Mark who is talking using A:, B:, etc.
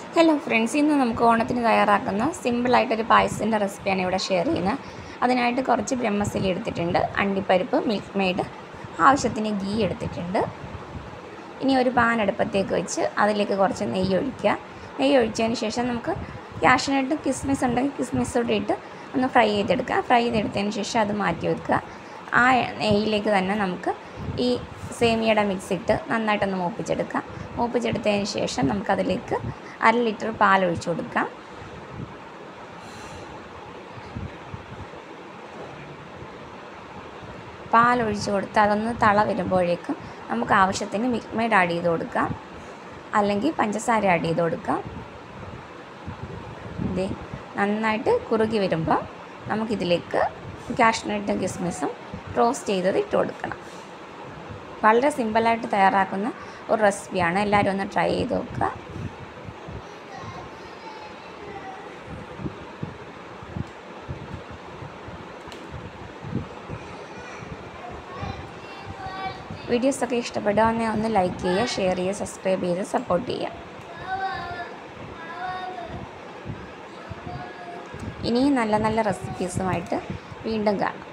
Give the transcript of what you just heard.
A: hello friends ഇന്ന് നമുക്ക് ഓണത്തിന് തയ്യാറാക്കുന്ന സിമ്പിളായിട്ടൊരു പായസത്തിൻ്റെ റെസിപ്പിയാണ് ഇവിടെ ഷെയർ ചെയ്യുന്നത് അതിനായിട്ട് കുറച്ച് ബ്രഹ്മസലി എടുത്തിട്ടുണ്ട് അണ്ടിപ്പരിപ്പ് മിൽക്ക് മെയ്ഡ് ആവശ്യത്തിന് ഗീ എടുത്തിട്ടുണ്ട് ഇനി ഒരു പാൻ അടുപ്പത്തേക്ക് വെച്ച് അതിലേക്ക് കുറച്ച് നെയ്യ് ഒഴിക്കുക നെയ്യ് ഒഴിച്ചതിന് ശേഷം നമുക്ക് ക്യാഷിനായിട്ട് കിസ്മിസ് ഉണ്ടെങ്കിൽ കിസ്മിസ് കൂടി ഇട്ട് ഒന്ന് ഫ്രൈ ചെയ്തെടുക്കുക ഫ്രൈ ചെയ്തെടുത്തതിന് ശേഷം അത് മാറ്റി വെക്കുക ആ നെയ്യിലേക്ക് തന്നെ നമുക്ക് ഈ സേമിയയുടെ മിക്സ് ഇട്ട് നന്നായിട്ടൊന്ന് മൂപ്പിച്ചെടുക്കാം മൂപ്പിച്ചെടുത്തതിന് ശേഷം നമുക്കതിലേക്ക് അര ലിറ്റർ പാൽ ഒഴിച്ചു കൊടുക്കാം പാൽ ഒഴിച്ച് കൊടുത്ത് അതൊന്ന് തള വരുമ്പോഴേക്കും നമുക്ക് ആവശ്യത്തിന് മിൽക്ക് മെയ്ഡ് ആഡ് ചെയ്ത് കൊടുക്കാം അല്ലെങ്കിൽ പഞ്ചസാര ആഡ് ചെയ്ത് കൊടുക്കാം ഇതേ നന്നായിട്ട് കുറുകി വരുമ്പോൾ നമുക്കിതിലേക്ക് കാഷ്നട്ടും കിസ്മിസും റോസ്റ്റ് ചെയ്തത് ഇട്ട് കൊടുക്കണം വളരെ സിമ്പിളായിട്ട് തയ്യാറാക്കുന്ന ഒരു റെസിപ്പിയാണ് എല്ലാവരും ഒന്ന് ട്രൈ ചെയ്ത് നോക്കുക വീഡിയോസൊക്കെ ഇഷ്ടപ്പെടുകയാണെങ്കിൽ ഒന്ന് ലൈക്ക് ചെയ്യുക ഷെയർ ചെയ്യുക സബ്സ്ക്രൈബ് ചെയ്ത് സപ്പോർട്ട് ചെയ്യുക ഇനിയും നല്ല നല്ല റെസിപ്പീസുമായിട്ട് വീണ്ടും കാണാം